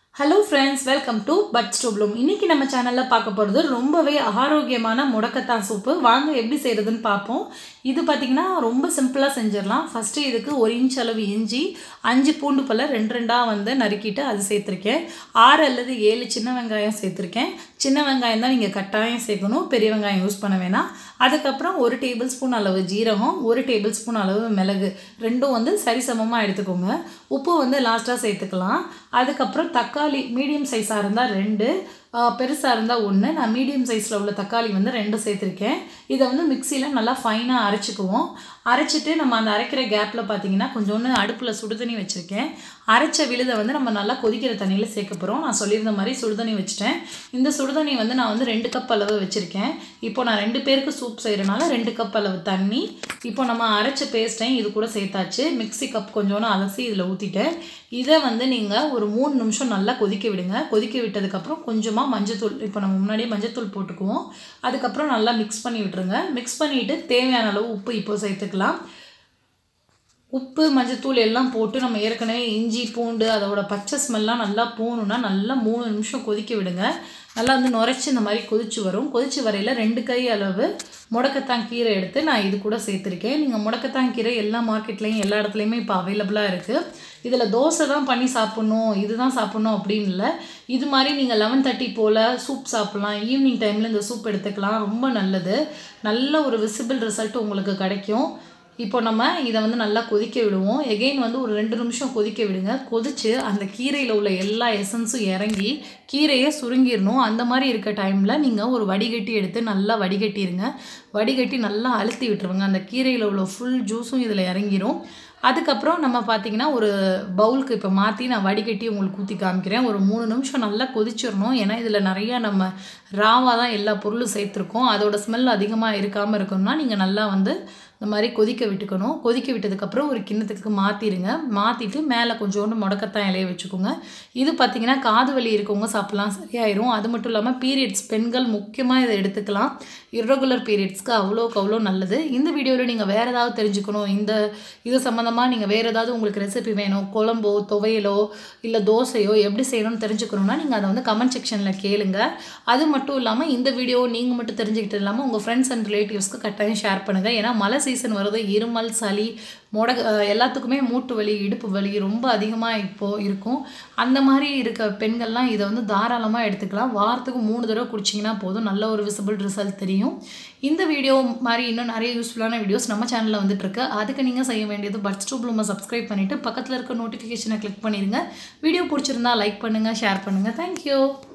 hello friends welcome to bud bloom இன்னைக்கு நம்ம சேனலில் பார்க்க போகிறது ரொம்பவே ஆரோக்கியமான முடக்கத்தான் சூப்பு வாங்க எப்படி செய்கிறதுன்னு பார்ப்போம் இது பார்த்திங்கன்னா ரொம்ப சிம்பிளாக செஞ்சிடலாம் ஃபஸ்ட்டு இதுக்கு ஒரு இன்ச் அளவு இஞ்சி அஞ்சு பூண்டு பல்ல ரெண்டு ரெண்டாக வந்து நறுக்கிட்டு அது சேர்த்துருக்கேன் ஆறு அல்லது ஏழு சின்ன வெங்காயம் சேர்த்துருக்கேன் சின்ன வெங்காயம் தான் நீங்கள் கட்டாயம் சேர்க்கணும் பெரிய வெங்காயம் யூஸ் பண்ண வேணாம் அதுக்கப்புறம் ஒரு டேபிள் ஸ்பூன் அளவு ஜீரகம் ஒரு டேபிள் ஸ்பூன் அளவு மிளகு ரெண்டும் வந்து சரிசமமாக எடுத்துக்கோங்க உப்பு வந்து லாஸ்ட்டாக சேர்த்துக்கலாம் அதுக்கப்புறம் தக்காளி மீடியம் சைஸாக இருந்தால் ரெண்டு பெருசாக இருந்தால் ஒன்று நான் மீடியம் சைஸில் உள்ள தக்காளி வந்து ரெண்டு சேர்த்துருக்கேன் இதை வந்து மிக்சியில் நல்லா ஃபைனாக அரைச்சிக்குவோம் அரைச்சிட்டு நம்ம அந்த அரைக்கிற கேப்பில் பார்த்தீங்கன்னா கொஞ்சோண்டு அடுப்பில் சுடுதண்ணி வச்சுருக்கேன் அரைச்ச விழுதை வந்து நம்ம நல்லா கொதிக்கிற தண்ணியில் சேர்க்க போகிறோம் நான் சொல்லியிருந்த மாதிரி சுடுதண்ணி வச்சுட்டேன் இந்த சுடுதண்ணி வந்து நான் வந்து ரெண்டு கப் அளவு வச்சுருக்கேன் இப்போ நான் ரெண்டு பேருக்கு சூப் செய்கிறனால ரெண்டு கப் அளவு தண்ணி இப்போ நம்ம அரைச்ச பேஸ்ட்டையும் இது கூட சேர்த்தாச்சு மிக்ஸி கப் கொஞ்சோண்டு அலசி இதில் ஊற்றிட்டேன் இதை வந்து நீங்கள் ஒரு மூணு நிமிஷம் நல்லா கொதிக்க விடுங்க கொதிக்க விட்டதுக்கப்புறம் கொஞ்சமாக மஞ்சத்தூள் இப்போ நம்ம முன்னாடியே மஞ்சத்தூள் போட்டுக்குவோம் அதுக்கப்புறம் நல்லா மிக்ஸ் பண்ணி விட்டுருங்க மிக்ஸ் பண்ணிவிட்டு தேவையான அளவு உப்பு இப்போ சேர்த்துக்கலாம் உப்பு மஞ்சத்தூள் எல்லாம் போட்டு நம்ம ஏற்கனவே இஞ்சி பூண்டு அதோட பச்சை ஸ்மெல்லாம் நல்லா போகணுன்னா நல்லா மூணு நிமிஷம் கொதிக்க விடுங்க நல்லா வந்து நுரைச்சி இந்த மாதிரி கொதிச்சு வரும் கொதிச்சு வரையில் ரெண்டு கை அளவு முடக்கத்தான் கீரை எடுத்து நான் இது கூட சேர்த்துருக்கேன் நீங்கள் முடக்கத்தான் கீரை எல்லா மார்க்கெட்லேயும் எல்லா இடத்துலையுமே இப்போ அவைலபிளாக இருக்குது இதில் தோசை தான் பண்ணி சாப்பிட்ணும் இதுதான் சாப்பிட்ணும் அப்படின்னு இல்லை இது மாதிரி நீங்கள் லெவன் தேர்ட்டி போல் சூப் சாப்பிட்லாம் ஈவினிங் டைமில் இந்த சூப் எடுத்துக்கலாம் ரொம்ப நல்லது நல்ல ஒரு விசிபிள் ரிசல்ட் உங்களுக்கு கிடைக்கும் இப்போ நம்ம இதை வந்து நல்லா கொதிக்க விடுவோம் எகெயின் வந்து ஒரு ரெண்டு நிமிஷம் கொதிக்க விடுங்க கொதித்து அந்த கீரையில் உள்ள எல்லா எசன்ஸும் இறங்கி கீரையை சுருங்கிடணும் அந்த மாதிரி இருக்க டைமில் நீங்கள் ஒரு வடிகட்டி எடுத்து நல்லா வடிகட்டிடுங்க வடிகட்டி நல்லா அழுத்தி விட்டுருங்க அந்த கீரையில் உள்ள ஃபுல் ஜூஸும் இதில் இறங்கிரும் அதுக்கப்புறம் நம்ம பார்த்திங்கன்னா ஒரு பவுலுக்கு இப்போ மாற்றி நான் வடிகட்டி உங்களுக்கு ஊற்றி காமிக்கிறேன் ஒரு மூணு நிமிஷம் நல்லா கொதிச்சிடணும் ஏன்னா இதில் நிறையா நம்ம ராவாக தான் எல்லா பொருளும் சேர்த்துருக்கோம் அதோட ஸ்மெல் அதிகமாக இருக்காமல் இருக்கணும்னா நீங்கள் நல்லா வந்து இந்த மாதிரி கொதிக்க விட்டுக்கணும் கொதிக்க விட்டதுக்கப்புறம் ஒரு கிண்ணத்துக்கு மாற்றிடுங்க மாற்றிட்டு மேலே கொஞ்சோண்டு முடக்கத்தான் இலையை வச்சுக்கோங்க இது பார்த்திங்கன்னா காது வலி இருக்கவங்க சாப்பிட்லாம் சரியாயிரும் அது மட்டும் இல்லாமல் பீரியட்ஸ் பெண்கள் முக்கியமாக இதை எடுத்துக்கலாம் இர்ரெகுலர் பீரியட்ஸ்க்கு அவ்வளோக்கு அவ்வளோ நல்லது இந்த வீடியோவில் நீங்கள் வேறு ஏதாவது தெரிஞ்சுக்கணும் இந்த இது சம்மந்தமாக நீங்கள் வேறு ஏதாவது உங்களுக்கு ரெசிபி வேணும் குழம்போ துவையலோ இல்லை தோசையோ எப்படி செய்யணும்னு தெரிஞ்சுக்கணுன்னா நீங்கள் அதை வந்து கமெண்ட் செக்ஷனில் கேளுங்க அது மட்டும் இல்லாமல் இந்த வீடியோ நீங்கள் மட்டும் தெரிஞ்சுக்கிட்டு இல்லாமல் உங்கள் ஃப்ரெண்ட்ஸ் அண்ட் ரிலேட்டிவ்ஸ்க்கு கட்டாயம் ஷேர் பண்ணுங்கள் ஏன்னா மழை சீசன் வருது இருமல் சளி முட எல்லாத்துக்குமே மூட்டு வலி இடுப்பு வலி ரொம்ப அதிகமாக இப்போது இருக்கும் அந்த மாதிரி இருக்க பெண்கள்லாம் இதை வந்து தாராளமாக எடுத்துக்கலாம் வாரத்துக்கு மூணு தடவை குடிச்சிங்கன்னா போதும் நல்ல ஒரு விசிபிள் ரிசல்ட் தெரியும் இந்த வீடியோ மாதிரி இன்னும் நிறைய யூஸ்ஃபுல்லான வீடியோஸ் நம்ம சேனலில் வந்துட்டுருக்கு அதுக்கு நீங்கள் செய்ய வேண்டியது பட்ஸ் டூ ப்ளூமை சப்ஸ்கிரைப் பண்ணிவிட்டு பக்கத்தில் இருக்க நோட்டிஃபிகேஷனை கிளிக் பண்ணிடுங்க வீடியோ பிடிச்சிருந்தா லைக் பண்ணுங்கள் ஷேர் பண்ணுங்கள் தேங்க்யூ